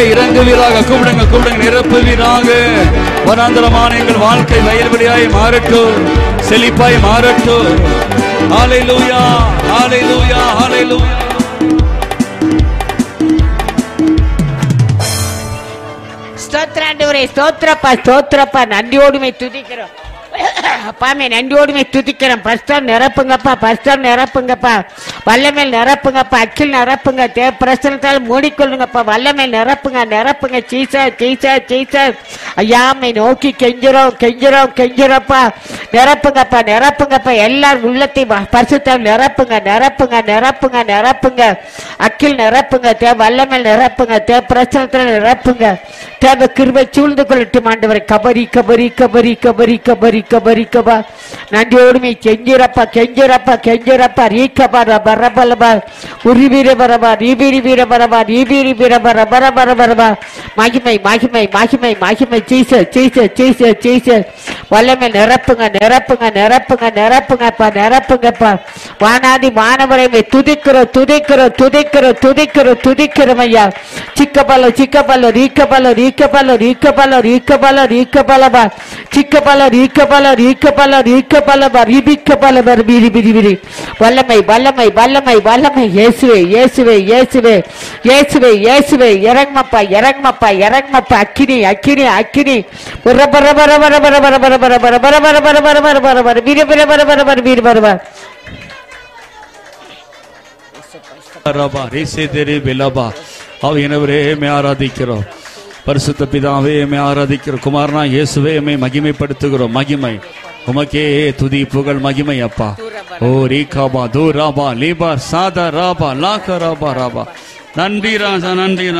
இறங்குவீராக கூப்பிடுங்க கூப்பிடுங்க நிரப்புவீராக வனாந்தரமான எங்கள் வாழ்க்கை வயல்வெளியாய் மாறட்டும் செழிப்பாய் மாறட்டும் ஹalleluya ஹalleluya ஹalleluya ஸ்தோத்திராண்டவரே ஸ்தோத்திரப்பா ஸ்தோத்திரப்பா நன்றியோடுமை துதிக்கிறோம் அப்பாமே நன்றியோடுமை துதிக்கிறோம் பிரஸ்டம் நிரப்புங்கப்பா பிரஸ்டம் நிரப்புங்கப்பா வல்லமேல் நிரப்புங்கப்பா அக்கில் நிரப்புங்க தே பிரசனத்தால் மூடிக்கொள்ளுங்கப்பா வல்லமேல் நிரப்புங்க நிரப்புங்க சீசா சீசா சீசா ஐயாமை நோக்கி கெஞ்சுறோம் கெஞ்சுறோம் கெஞ்சுறோப்பா நிரப்புங்கப்பா நிரப்புங்கப்பா எல்லார் உள்ளத்தை பரிசுத்தால் நிரப்புங்க நிரப்புங்க நிரப்புங்க நிரப்புங்க அக்கில் நிரப்புங்க தே வல்லமேல் நிரப்புங்க தே பிரசனத்தில் நிரப்புங்க தேவ கிருபை சூழ்ந்து கொள்ளட்டும் ஆண்டவரை கபரி கபரி கபரி கபரி கபரி கபரி கபா நன்றியோடுமை கெஞ்சிரப்பா கெஞ்சிரப்பா கெஞ்சிரப்பா ரீக்கபா பரபலபா உரிவீர பரபா ரீபீரி வீர பரபா ரீபீரி வீர பர பர பர பரபா மகிமை மகிமை மகிமை மகிமை சீச சீச சீச சீச வல்லமை நிரப்புங்க நிரப்புங்க நிரப்புங்க நிரப்புங்கப்பா நிரப்புங்கப்பா வானாதி வானவரைமை துதிக்கிறோம் துதிக்கிறோம் துதிக்கிறோம் துதிக்கிறோம் துதிக்கிறோம் ஐயா ಚಿಕ್ಕಬಲ ಚಿಕ್ಕಬಲ ರೀಕಬಲ ರೀಕಬಲ ರೀಕಬಲ ರೀಕಬಲ ರೀಕಬಲ ಬ ಚಿಕ್ಕಬಲ ರೀಕಬಲ ರೀಕಬಲ ರೀಕಬಲ ಬ ರಿಬಿಕ್ಕಬಲ ಬರ ಬಿರಿ ಬಿರಿ ಬಿರಿ வல்லமை வல்லமை வல்லமை வல்லமை இயேசுவே இயேசுவே இயேசுவே இயேசுவே இயேசுவே இறங்கப்பா இறங்கப்பா இறங்கப்பா அக்கினி அக்கினி அக்கினி பர பர பர பர பர பர பர பர பர பர பர பர பர பர பர பர வீர பர பர பர பர வீர பர பர ரபா ரேசேதேரே பெலபா ஆவியானவரே மே ஆராதிக்கிறோம் பரிசுத்த பிதாவே மே ஆராதிக்கிறோம் குமாரனா இயேசுவே மே மகிமைப்படுத்துகிறோம் மகிமை உமக்கே துதி புகழ் மகிமை அப்பா ஓ ரீகாபா தூ ராபா லீபா சாதா ராபா லாக ராபா ராபா நன்றி ராஜா நன்றி